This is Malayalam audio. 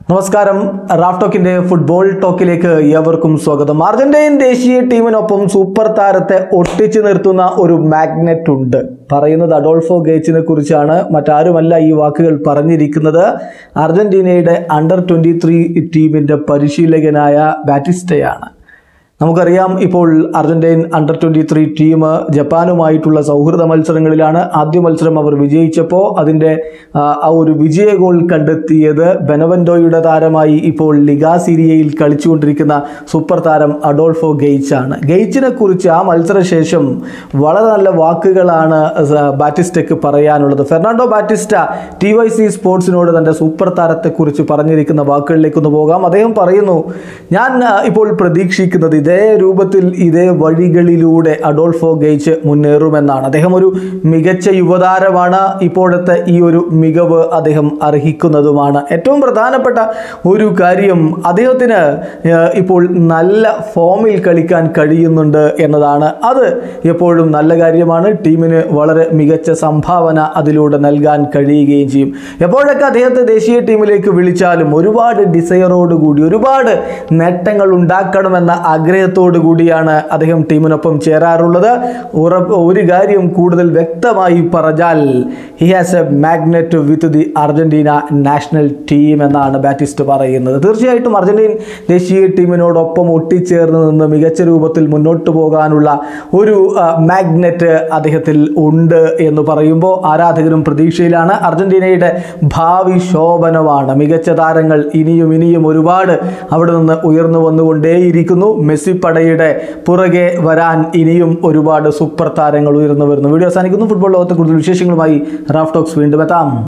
നമസ്കാരം റാഫ് ടോക്കിന്റെ ഫുട്ബോൾ ടോക്കിലേക്ക് ഏവർക്കും സ്വാഗതം അർജന്റീൻ ദേശീയ ടീമിനൊപ്പം സൂപ്പർ താരത്തെ ഒട്ടിച്ചു നിർത്തുന്ന ഒരു മാഗ്നറ്റ് ഉണ്ട് പറയുന്നത് അഡോൾഫോ ഗേച്ചിനെ കുറിച്ചാണ് മറ്റാരുമല്ല ഈ വാക്കുകൾ പറഞ്ഞിരിക്കുന്നത് അർജന്റീനയുടെ അണ്ടർ ട്വൻറ്റി ത്രീ ടീമിൻ്റെ പരിശീലകനായ ബാറ്റിസ്റ്റയാണ് നമുക്കറിയാം ഇപ്പോൾ Argentine under twenty three team ജപ്പാനുമായിട്ടുള്ള സൗഹൃദ മത്സരങ്ങളിലാണ് ആദ്യ മത്സരം അവർ വിജയിച്ചപ്പോൾ അതിൻ്റെ ആ, ആ ഒരു വിജയ ഗോൾ കണ്ടെത്തിയത് ബെനവൻഡോയുടെ താരമായി ഇപ്പോൾ ലിഗാ സീരിയയിൽ കളിച്ചുകൊണ്ടിരിക്കുന്ന സൂപ്പർ താരം അഡോൾഫോ ഗെയ്ച്ച് ആണ് ഗെയ്ച്ചിനെ കുറിച്ച് ആ മത്സരശേഷം വളരെ നല്ല വാക്കുകളാണ് സ- ബാറ്റിസ്റ്റയ്ക്ക് പറയാനുള്ളത് Fernando Batista T Y C സ്പോർട്സിനോട് തൻ്റെ സൂപ്പർ താരത്തെക്കുറിച്ച് പറഞ്ഞിരിക്കുന്ന വാക്കുകളിലേക്കൊന്ന് പോകാം അദ്ദേഹം പറയുന്നു ഞാൻ ആ, ഇപ്പോൾ പ്രതീക്ഷിക്കുന്നത് ഇതേ രൂപത്തിൽ ഇതേ വഴികളിലൂടെ അഡോൾഫോ ഗെയ്ച്ച് മുന്നേറുമെന്നാണ് അദ്ദേഹം ഒരു മികച്ച യുവതാരമാണ് ഇപ്പോഴത്തെ ഈ ഒരു മികവ് അദ്ദേഹം അർഹിക്കുന്നതുമാണ് ഏറ്റവും പ്രധാനപ്പെട്ട ഒരു കാര്യം അദ്ദേഹത്തിന് ആ, ഇപ്പോൾ നല്ല ഫോമിൽ കളിക്കാൻ കഴിയുന്നുണ്ട് എന്നതാണ് അത് എപ്പോഴും നല്ല കാര്യമാണ് ടീമിന് വളരെ മികച്ച സംഭാവന അതിലൂടെ നൽകാൻ കഴിയുകയും ചെയ്യും എപ്പോഴൊക്കെ അദ്ദേഹത്തെ ദേശീയ ടീമിലേക്ക് വിളിച്ചാലും ഒരുപാട് ഡിസയറോടുകൂടി ഒരുപാട് നേട്ടങ്ങൾ ഉണ്ടാക്കണമെന്ന ആഗ്രഹത്തോടു കൂടിയാണ് അദ്ദേഹം ടീമിനൊപ്പം ചേരാറുള്ളത് ഉറപ്പ് ഒരു കാര്യം കൂടുതൽ വ്യക്തമായി പറഞ്ഞാൽ he has a magnet with the Argentina national team എന്നാണ് ബാറ്റിസ്റ്റ് പറയുന്നത് തീർച്ചയായിട്ടും അർജന്റീൻ ദേശീയ ടീമിനോടൊപ്പം ഒട്ടിച്ചേർന്ന് നിന്ന് മികച്ച രൂപത്തിൽ മുന്നോട്ട് പോകാനുള്ള ഒരു മാഗ്നറ്റ് അദ്ദേഹത്തിൽ ഉണ്ട് എന്ന് പറയുമ്പോൾ ആരാധകരും പ്രതീക്ഷയിലാണ് അർജന്റീനയുടെ ഭാവി ശോഭനമാണ് മികച്ച താരങ്ങൾ ഇനിയും ഇനിയും ഒരുപാട് അവിടെ നിന്ന് ഉയർന്നു വന്നുകൊണ്ടേയിരിക്കുന്നു മെസ്സി പടയുടെ പുറകെ വരാൻ ഇനിയും ഒരുപാട് സൂപ്പർ താരങ്ങൾ ഉയർന്നു വരുന്നു വീഡിയോ അവസാനിക്കുന്നു ഫുട്ബോൾ ലോകത്തെ കൂടുതൽ വിശേഷങ്ങളുമായി റാഫ് ടോക്സ് വീണ്ടും എത്താം